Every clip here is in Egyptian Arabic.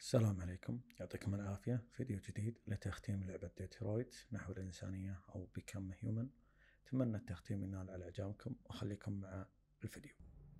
السلام عليكم يعطيكم العافية فيديو جديد لتختيم لعبة ديترويت نحو الإنسانية أو بيكم هيومن أتمنى التختيم ينال على إعجابكم وخليكم مع الفيديو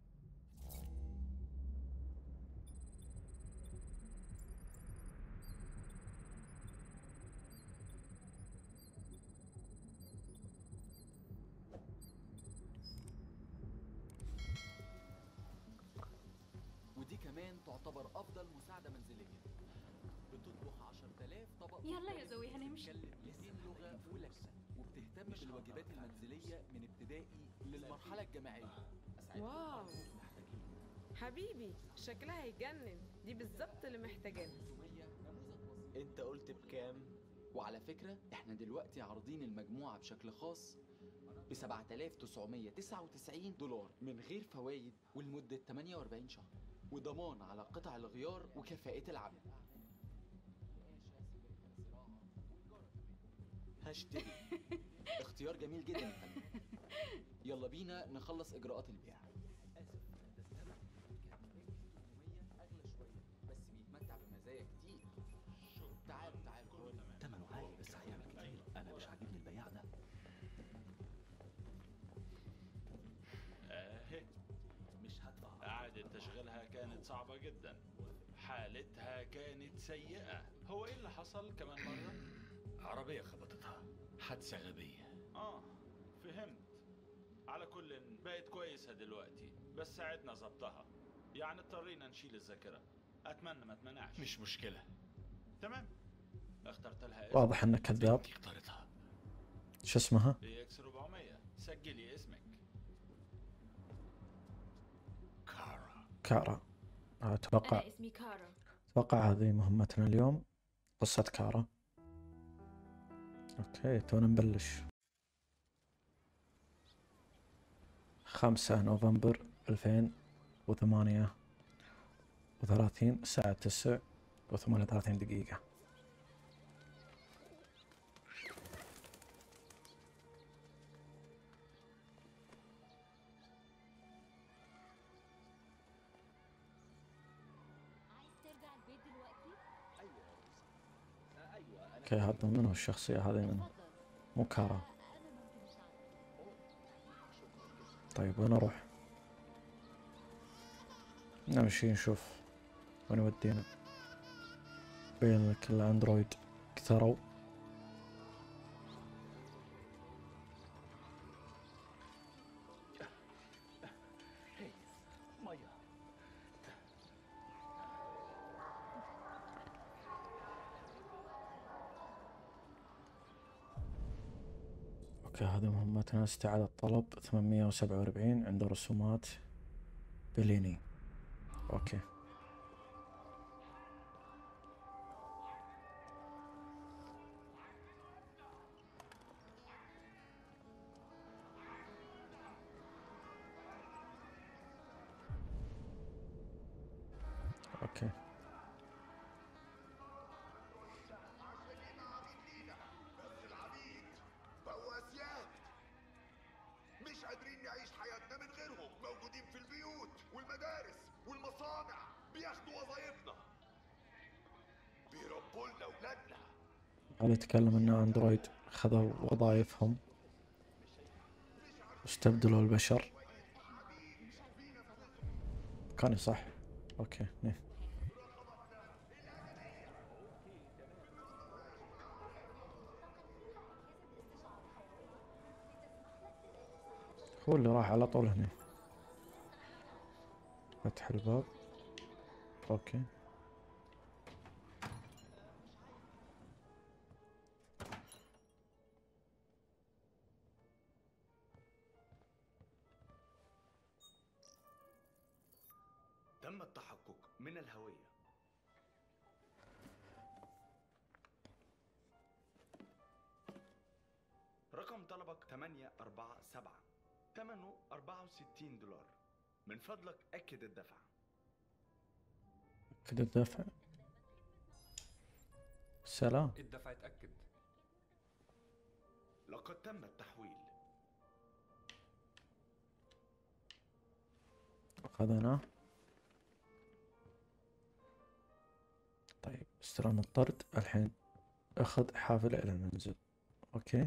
ودي كمان تعتبر افضل مساعده منزليه بتطبخ 10000 طبق يلا يا زوي هنمشي. بتتكلم 200 لغه ولكنه وبتهتم بالواجبات المنزليه من ابتدائي للمرحله الجامعيه واو حبيبي شكلها يجنن دي بالظبط اللي محتاجاها انت قلت بكام وعلى فكره احنا دلوقتي عارضين المجموعه بشكل خاص ب 7999 دولار من غير فوائد ولمده 48 شهر وضمان على قطع الغيار وكفاءة العمل هشتري اختيار جميل جدا يا فندم يلا بينا نخلص اجراءات البيع اسف ده الثمن كان 800 اغلى شويه بس بيتمتع بمزايا كتير تعال تعال تمنه عالي بس هيعمل كتير انا مش عاجبني البياع ده اهي مش هدفع إعادة تشغيلها كانت صعبة جدا حالتها كانت سيئة هو ايه اللي حصل كمان مرة؟ عربية خبطتها حادثة غبية اه فهمت على كل بقت كويسة دلوقتي بس ساعدنا ظبطها يعني اضطرينا نشيل الذاكرة اتمنى ما تمنعش مش مشكلة تمام اخترت لها اسم واضح انه كذاب بنتي اختارتها شو اسمها؟ بي اكس 400 سجلي اسمك كارا كارا اتوقع أنا اسمي كارا اتوقع هذه مهمتنا اليوم قصة كارا اوكي تونا نبلش خمسة نوفمبر ألفين وثمانية وثلاثين الساعة تسع وثمانية وثلاثين دقيقة عايز ترجع البيت دلوقتي؟ اوكي هذا منو الشخصية هذه منو اتفضل مو كارا أنا ممكن أساعدك طيب وين اروح نمشي نشوف وين يودينا بين لك الاندرويد كثروا مية اوكي هذه مهمتنا استعادة طلب 847 عنده رسومات بليني اوكي اوكي بقوا اسياد مش قادرين نعيش حياتنا من غيرهم موجودين في البيوت والمدارس والمصانع بياخدوا وظايفنا بيربوا لنا اولادنا هل يتكلم ان اندرويد خذوا وظائفهم واستبدلوا البشر كان صح اوكي إيه. هو اللي راح على طول هنا فتح الباب اوكي تم التحقق من الهوية رقم طلبك 847 ثمنه 64 دولار من فضلك أكد الدفع كده الدفع سلام الدفع اتأكد لقد تم التحويل أخذناه استلام الطرد الحين اخذ حافلة الى المنزل اوكي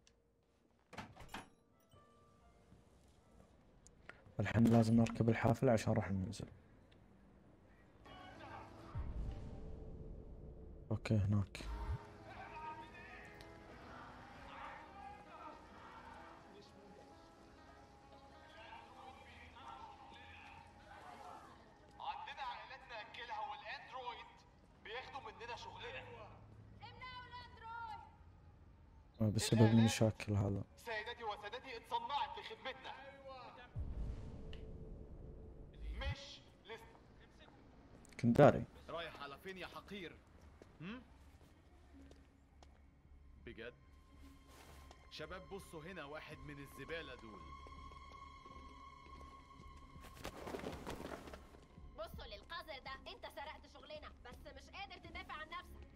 الحين لازم نركب الحافلة عشان نروح المنزل اوكي هناك عندنا عائلات ناكلها والاندرويد بياخدوا مننا شغلنا امنعوا الاندرويد آه، بسبب المشاكل هذا سيداتي وسادتي اتصنعت لخدمتنا مش لس... كنت داري رايح على فين يا حقير هم؟ بجد شباب بصوا هنا واحد من الزبالة دول بصوا للقذر ده انت سرقت شغلنا بس مش قادر تدافع عن نفسك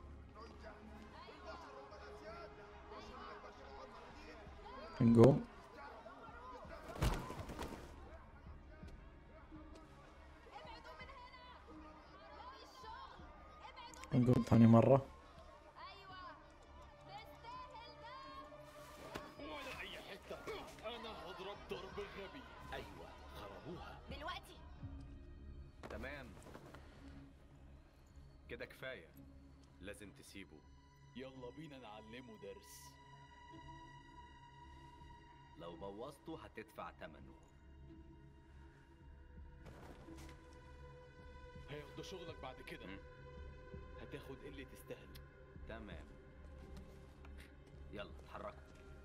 نقوم ابعدوا من هنا لاقي الشغل ابعدوا من نقوم ثاني مرة ايوه تستاهل ده ولا اي حتة انا هضرب ضرب غبي ايوه خربوها دلوقتي تمام كده كفاية لازم تسيبه يلا بينا نعلمه درس لو بوظته هتدفع تمنه هياخدوا شغلك بعد كده مم. هتاخد اللي تستاهله تمام يلا اتحركوا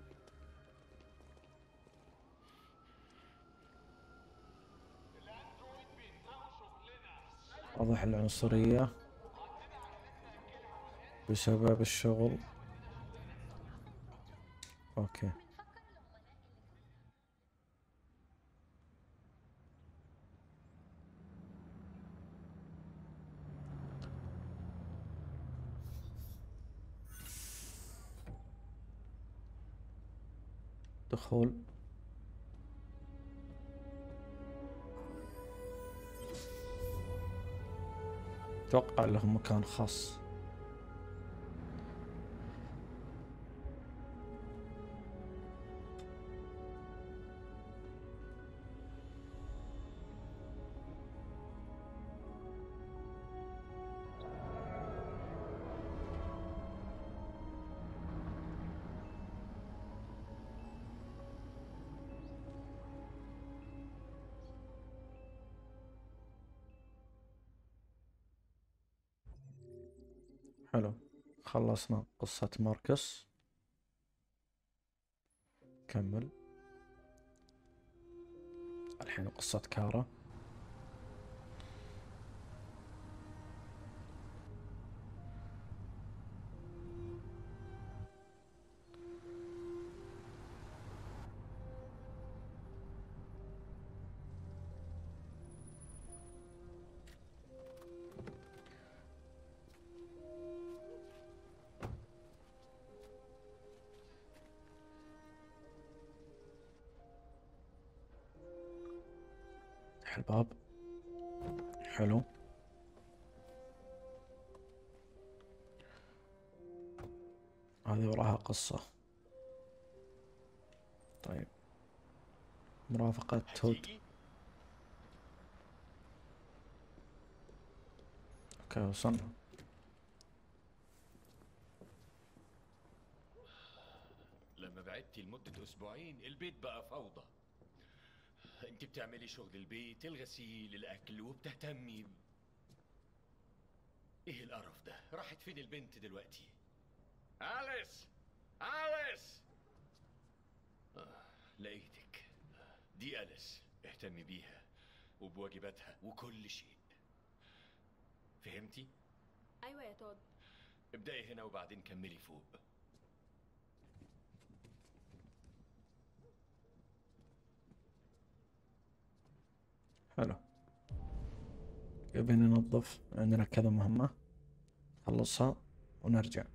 الاندرويد بيمنعوا شغلنا واضح العنصرية بسبب الشغل اوكي دخول اتوقع لهم مكان خاص حلو خلصنا قصة ماركس كمل الحين قصة كارا افتح الباب حلو هذه وراها قصة طيب مرافقة تود هتيجي اوكي وصلنا لما بعدتي لمدة أسبوعين البيت بقى فوضى أنت بتعملي شغل البيت الغسيل الأكل وبتهتمي ب- إيه القرف ده؟ راحت فين البنت دلوقتي؟ أليس! أليس! آه لقيتك دي أليس اهتمي بيها وبواجباتها وكل شيء فهمتي؟ ايوه يا تود ابدأي هنا وبعدين كملي فوق حلو يبي ننظف عندنا كذا مهمة خلصها ونرجع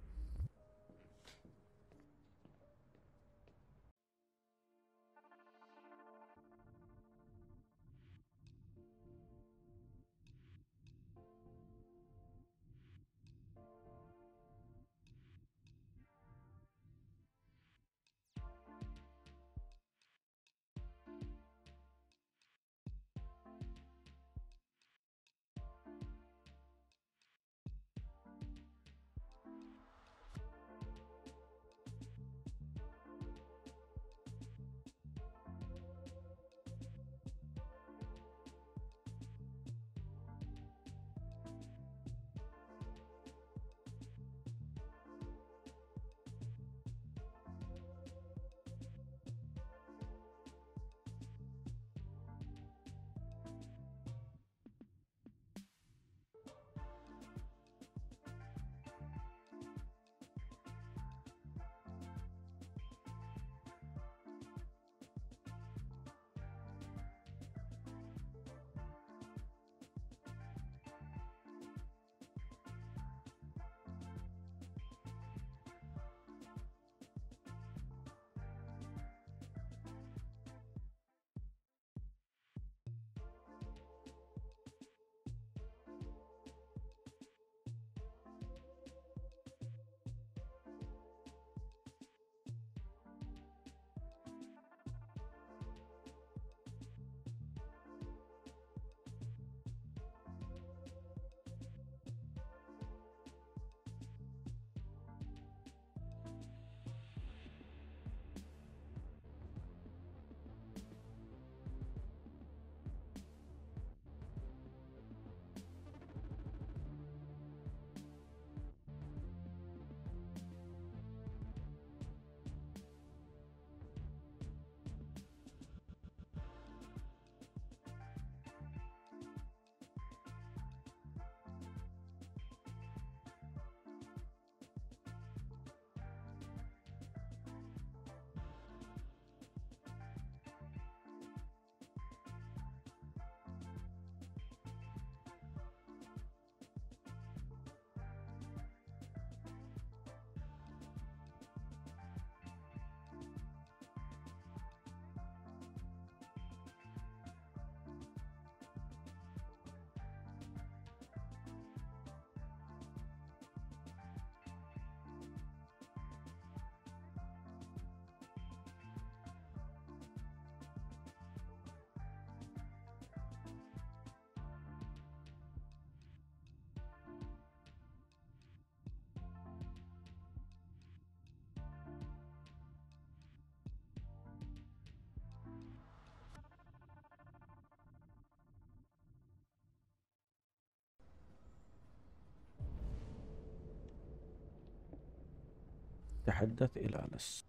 تحدث إلى أليس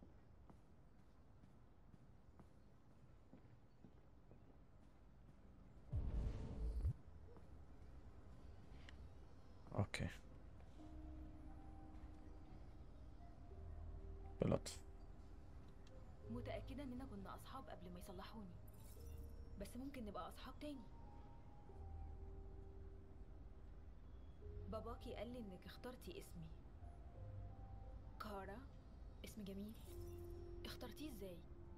أوكي بلطف متأكدة إننا كنا أصحاب قبل ما يصلحوني بس ممكن نبقى أصحاب تاني باباكي قال لي إنك اخترتي اسمي كارا اسم جميل اخترتيه ازاي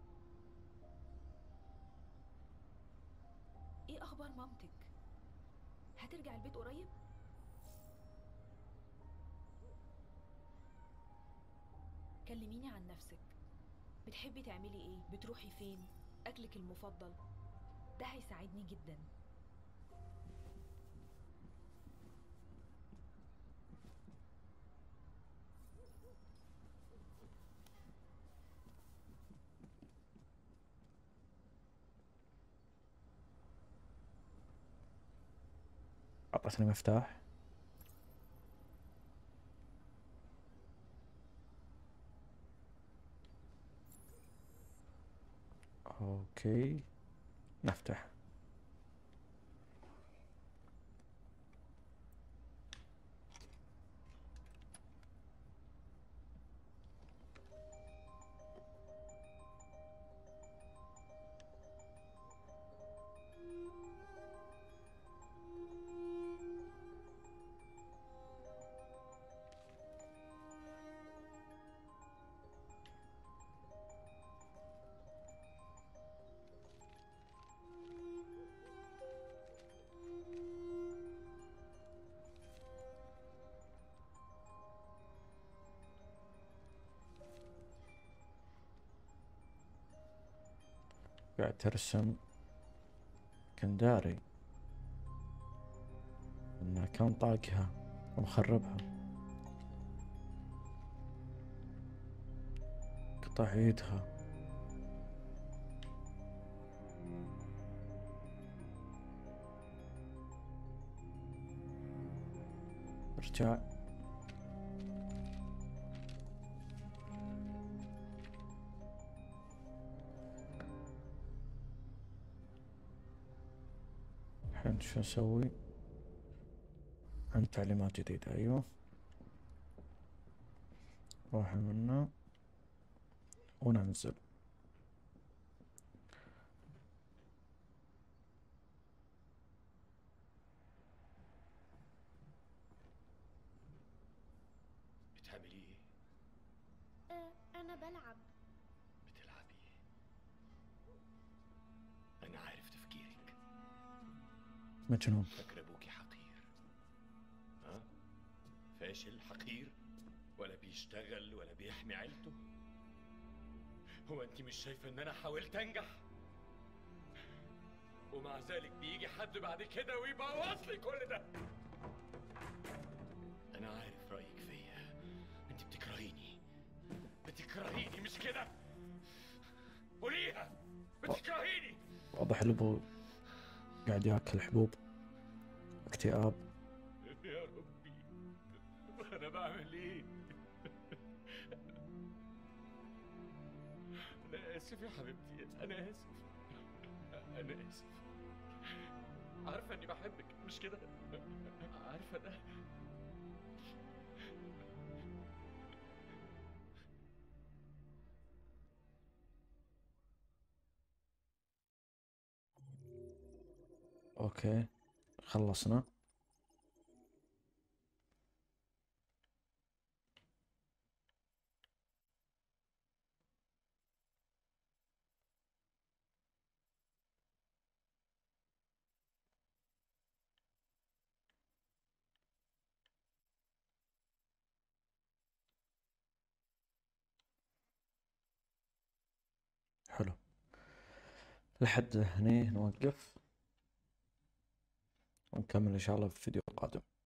ايه اخبار مامتك هترجع البيت قريب كلميني عن نفسك بتحبي تعملي ايه بتروحي فين اكلك المفضل ده هيساعدني جدا أعطتني مفتاح أوكي نفتح قاعد ترسم كنداري انه كان طاقها ومخربها قطع ايدها ارجع الحين شو اسوي عند تعليمات جديدة ايوه واحد منا وننزل بتعملي ايه؟ آه انا بلعب بتلعبي ايه؟ انا عارف تفكيرك مجنون فاكر ابوكي حقير ها؟ فاشل حقير ولا بيشتغل ولا بيحمي عيلته هو انت مش شايفه ان انا حاولت انجح ومع ذلك بيجي حد بعد كده ويبوظ لي كل ده انا عارف رايك فيا انت بتكرهيني بتكرهيني مش كده قوليها بتكرهيني واضح الابو قاعد ياكل حبوب اكتئاب يا ربي انا بعمل ايه انا اسف يا حبيبتي انا اسف انا اسف عارفه اني بحبك مش كده عارفه ده اوكي خلصنا حلو لحد هني نوقف ونكمل ان شاء الله في فيديو قادم